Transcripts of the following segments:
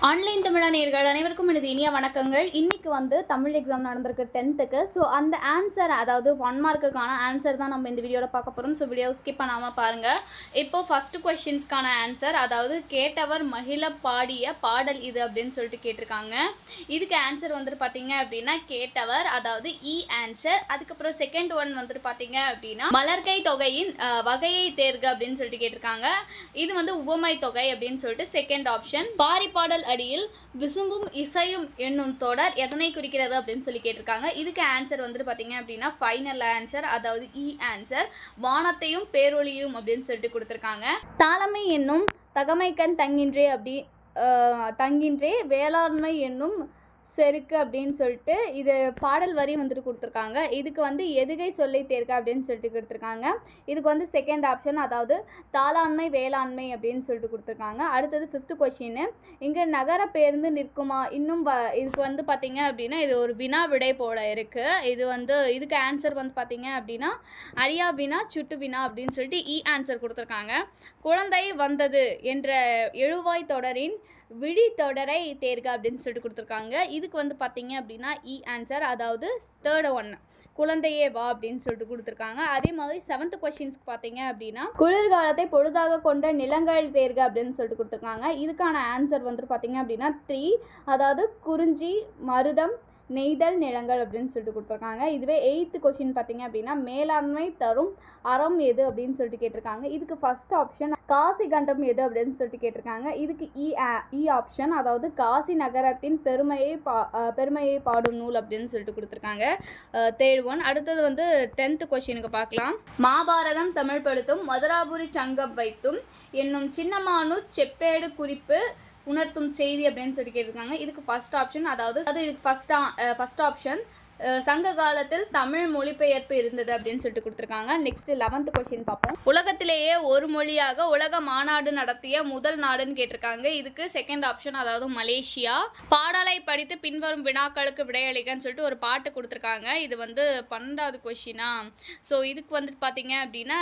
online தமிழா நேர்கள் அனைவருக்கும் எனது இனிய வணக்கங்கள் இன்னைக்கு வந்து தமிழ் எக்ஸாம் நடந்திருக்கு டென்த்துக்கு ஸோ அந்த ஆன்சர் அதாவது ஒன் மார்க்குக்கான ஆன்சர் தான் நம்ம இந்த வீடியோவில் பார்க்க போகிறோம் ஸோ வீடியோ ஸ்கிப் பண்ணாமல் பாருங்கள் இப்போ ஃபர்ஸ்ட் கொஷின்ஸ்க்கான ஆன்சர் அதாவது கேட்டவர் மகிழ பாடிய பாடல் இது அப்படின்னு சொல்லிட்டு கேட்டிருக்காங்க இதுக்கு ஆன்சர் வந்துட்டு பார்த்தீங்க அப்படின்னா கேட்டவர் அதாவது இ ஆன்சர் அதுக்கப்புறம் செகண்ட் ஒன் வந்துட்டு பார்த்தீங்க அப்படின்னா மலர்கை தொகையின் அஹ், வகையை தேர்க அப்படின்னு சொல்லிட்டு கேட்டிருக்காங்க இது வந்து உவமை தொகை அப்படின்னு சொல்லிட்டு செகண்ட் ஆப்ஷன் பாரிப்பாடல் அடியில் விசும்பும் இசையும் என்னும் தொடர் எதனை குறிக்கிறது அப்படின்னு சொல்லி கேட்டிருக்காங்க இதுக்கு ஆன்சர் வந்துட்டு பார்த்தீங்க அப்படின்னா ஃபைனல் ஆன்சர் அதாவது இ ஆன்சர் வானத்தையும் பேரொளியும் அப்படின்னு சொல்லிட்டு கொடுத்துருக்காங்க தாளமை என்னும் தகமைக்கண் தங்கின்றே அப்படி அஹ், தங்கின்றே வேளாண்மை என்னும் செருக்கு அப்படின்னு சொல்லிட்டு இது பாடல் வரி வந்துட்டு கொடுத்துருக்காங்க இதுக்கு வந்து எதுகை சொல்லை தேர்க அப்படின்னு சொல்லிட்டு கொடுத்துருக்காங்க இதுக்கு வந்து செகண்ட் ஆப்ஷன் அதாவது தாளாண்மை வேளாண்மை அப்படின்னு சொல்லிட்டு கொடுத்துருக்காங்க அடுத்தது ஃபிஃப்த்து கொஷின் இங்கே நகர பேருந்து நிற்குமா இன்னும் வ இதுக்கு வந்து பார்த்தீங்க அப்படின்னா இது ஒரு வினா விடை போல இருக்குது இது வந்து இதுக்கு ஆன்சர் வந்து பார்த்தீங்க அப்படின்னா அரியா வினா சுட்டு வினா அப்படின்னு சொல்லிட்டு இ ஆன்சர் கொடுத்துருக்காங்க குழந்தை வந்தது என்ற எழுவாய் தொடரின் விழி தொடரை தேர்க அப்படின்னு சொல்லிட்டு கொடுத்துருக்காங்க இதுக்கு வந்து பார்த்தீங்க அப்படின்னா இ ஆன்சர் அதாவது தேர்ட் ஒன் குழந்தையே வா அப்படின்னு சொல்லிட்டு கொடுத்துருக்காங்க அதே மாதிரி செவன்த் கொஷின்ஸ்க்கு பார்த்தீங்க அப்படின்னா குளிர்காலத்தை பொழுதாக கொண்ட நிலங்கள் தேர்க அப்படின்னு சொல்லிட்டு கொடுத்துருக்காங்க இதுக்கான ஆன்சர் வந்துட்டு பார்த்தீங்க அப்படின்னா த்ரீ அதாவது குறிஞ்சி மருதம் நெய்தல் நிலங்கள் அப்படின்னு சொல்லிட்டு கொடுத்துருக்காங்க இதுவே எயித்து கொஷின் பார்த்தீங்க அப்படின்னா மேலாண்மை தரும் அறம் எது அப்படின்னு சொல்லிட்டு கேட்டிருக்காங்க இதுக்கு ஃபர்ஸ்ட் ஆப்ஷன் காசி கண்டம் எது அப்படின்னு சொல்லிட்டு கேட்டிருக்காங்க இதுக்கு இ இ ஆப்ஷன் அதாவது காசி நகரத்தின் பெருமையை பா அஹ் பெருமையை பாடும் நூல் அப்படின்னு சொல்லிட்டு கொடுத்துருக்காங்க தேர்ட் ஒன் அடுத்தது வந்து டென்த்து கொஷினுக்கு பார்க்கலாம் மாபாரதம் தமிழ் படுத்தும் மதுராபுரி சங்கம் வைத்தும் என்னும் சின்னமானு செப்பேடு குறிப்பு உணர்த்தும் செய்தி அப்படின்னு சொல்லி கேட்டிருக்காங்க இதுக்கு ஃபர்ஸ்ட் ஆப்ஷன் அதாவது அது இதுக்கு ஃபர்ஸ்ட் ஃபர்ஸ்ட் ஆப்ஷன் சங்க காலத்தில் தமிழ் மொழிபெயர்ப்பு இருந்தது அப்படின்னு சொல்லிட்டு கொடுத்துருக்காங்க நெக்ஸ்ட் லெவன்த் கொஸ்டின் பார்ப்போம் உலகத்திலேயே ஒரு மொழியாக உலக மாநாடு நடத்திய முதல் நாடுன்னு கேட்டிருக்காங்க இதுக்கு செகண்ட் ஆப்ஷன் அதாவது மலேசியா பாடலை படித்து பின்வரும் வினாக்களுக்கு விடையளிக்கன்னு சொல்லிட்டு ஒரு பாட்டு கொடுத்துருக்காங்க இது வந்து பன்னெண்டாவது கொஷினா ஸோ இதுக்கு வந்துட்டு பார்த்தீங்க அப்படின்னா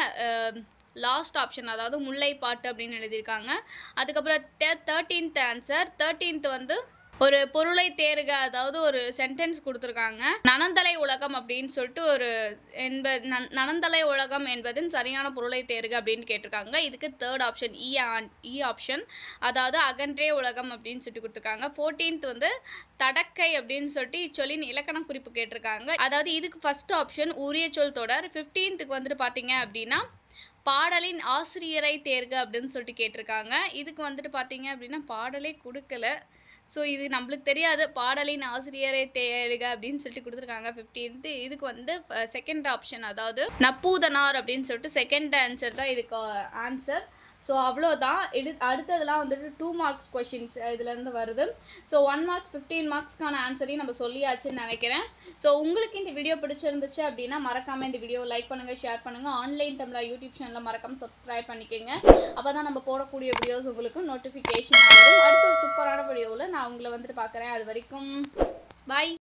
லாஸ்ட் ஆப்ஷன் அதாவது முல்லை பாட்டு அப்படின்னு எழுதியிருக்காங்க அதுக்கப்புறம் தேர்ட்டீன்த் ஆன்சர் தேர்ட்டீன்த் வந்து ஒரு பொருளை தேர்க அதாவது ஒரு சென்டென்ஸ் கொடுத்துருக்காங்க நனந்தலை உலகம் அப்படின்னு சொல்லிட்டு ஒரு என்பது நன்- நனந்தலை உலகம் என்பதின் சரியான பொருளை தேர்க அப்படின்னு கேட்டிருக்காங்க இதுக்கு தேர்ட் ஆப்ஷன் இ இ ஆப்ஷன் அதாவது அகன்றே உலகம் அப்படின்னு சொல்லிட்டு கொடுத்துருக்காங்க ஃபோர்டீன்த் வந்து தடக்கை அப்படின்னு சொல்லிட்டு இச்சொல்லின் இலக்கண குறிப்பு கேட்டிருக்காங்க அதாவது இதுக்கு ஃபர்ஸ்ட் ஆப்ஷன் உரிய சொல் தொடர் ஃபிஃப்டீன்த்துக்கு வந்துட்டு பார்த்தீங்க அப்படின்னா பாடலின் ஆசிரியரை தேர்க அப்படின்னு சொல்லிட்டு கேட்டிருக்காங்க இதுக்கு வந்துட்டு பார்த்தீங்க அப்படின்னா பாடலே கொடுக்கல ஸோ இது நம்மளுக்கு தெரியாது பாடலின் ஆசிரியரை தேர்க அப்படின்னு சொல்லிட்டு கொடுத்துருக்காங்க ஃபிஃப்டீன்த்து இதுக்கு வந்து செகண்ட் ஆப்ஷன் அதாவது நப்பூதனார் அப்படின்னு சொல்லிட்டு செகண்ட் ஆன்சர் தான் இதுக்கு ஆன்சர் ஸோ அவ்வளோதான் எடு அடுத்ததெல்லாம் வந்துட்டு டூ மார்க்ஸ் கொஷின்ஸ் இதுலேருந்து வருது ஸோ ஒன் மார்க்ஸ் ஃபிஃப்டீன் மார்க்ஸ்க்கான ஆன்சரையும் நம்ம சொல்லியாச்சுன்னு நினைக்கிறேன் ஸோ உங்களுக்கு இந்த வீடியோ பிடிச்சிருந்துச்சு அப்படின்னா மறக்காமல் இந்த வீடியோ லைக் பண்ணுங்கள் ஷேர் பண்ணுங்கள் ஆன்லைன் தமிழா யூடியூப் சேனலில் மறக்காமல் சப்ஸ்கிரைப் பண்ணிக்கோங்க அப்போ தான் நம்ம போடக்கூடிய வீடியோஸ் உங்களுக்கு நோட்டிஃபிகேஷன் ஆகும் அடுத்த ஒரு சூப்பரான வீடியோவில் நான் உங்களை வந்துட்டு பார்க்குறேன் அது வரைக்கும் பாய்